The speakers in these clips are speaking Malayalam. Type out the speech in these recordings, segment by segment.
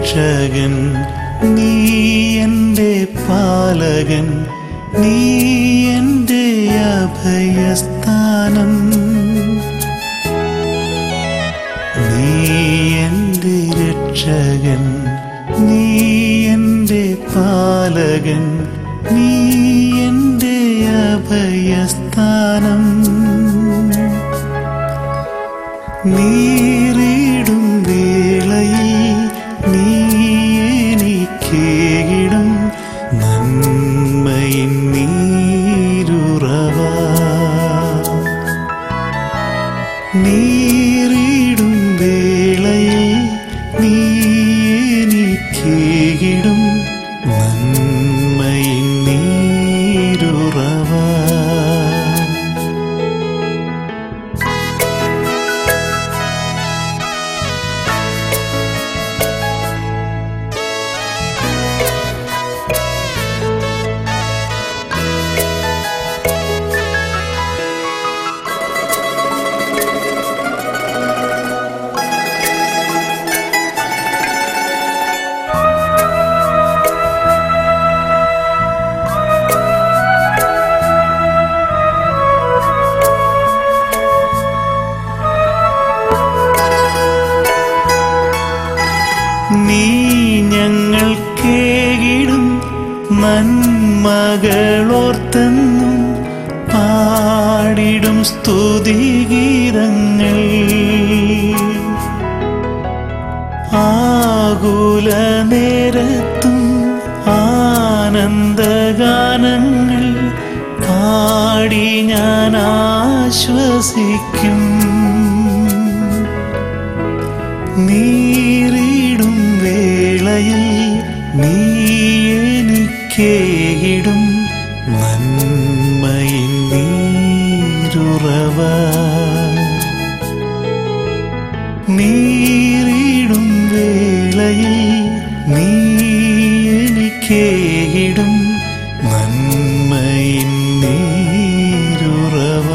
രക്ഷകൻ നീ എൻ്റെ പാലകൻ നീ എൻ്റെ അഭയസ്ഥാനം നീ എൻ്റെ രക്ഷകൻ നീ എൻ്റെ പാലകൻ നീ എൻ്റെ അഭയസ്ഥാനം നീറിടും വേളയിൽ നീ എനിക്കേകിടും നന്മയിൻ നീരുറവ നീറിടും വേളയിൽ നീ എനിക്കേകിടും നന്മയിൻ നീരുറവ നീ ഞങ്ങൾക്കേകിടും നന്മകളോർത്തെന്നും പാടിടും സ്തുതിഗീതങ്ങൾ ആകുല നേരത്തും ആനന്ദഗാനങ്ങൾ പാടി ഞാൻ ആശ്വസിക്കും നീറിടും വേളയിൽ നീ എനിക്കേകിടും നന്മയിൻ നീരുറവ നീറിടും വേളയിൽ നീ എനിക്കേകിടും നന്മയിൻ നീരുറവ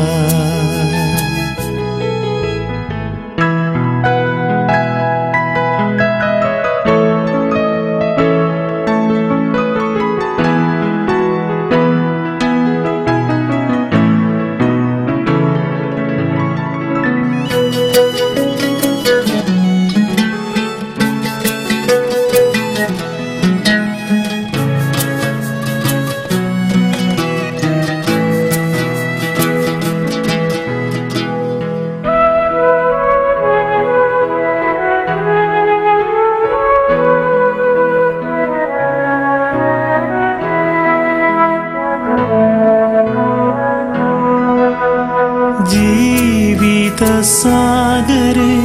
ജീവിതസാഗരെ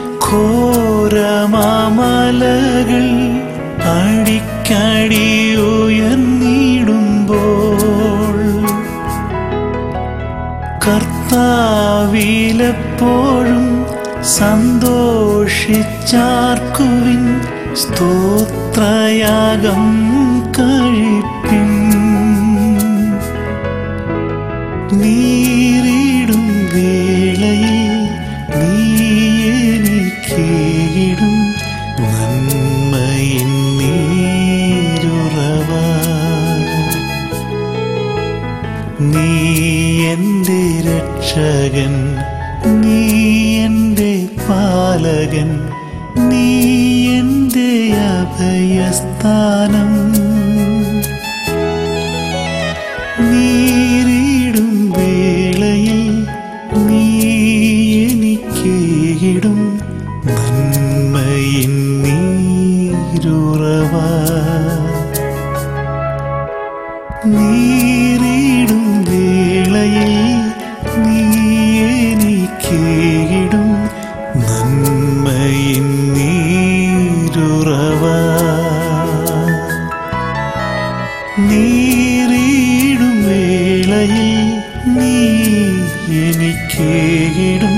ഘോരമാമലകൾ അടിക്കടി ഉയർന്നിടുമ്പോൾ കർത്താവിലെപ്പോഴും സന്തോഷിച്ചാർക്കുവിൻ സ്തോത്രയാഗം കഴിപ്പിൻ നീറിടും വേളയിൽ നീ എനിക്കേകിടും നന്മയിൻ നീരുറവ നീ എൻ്റെ രക്ഷകൻ നീ എൻ്റെ പാലകൻ നീ എൻ്റെ അഭയസ്ഥാനം നീറിടും വേളയിൽ നീ എനിക്കേകിടും നന്മയിൻ നീരുറവ നീറിടും വേളയിൽ നീ എനിക്കേകിടും നന്മയിൻ നീരുറവ നീറിടും വേളയിൽ നീ എനിക്കേകിടും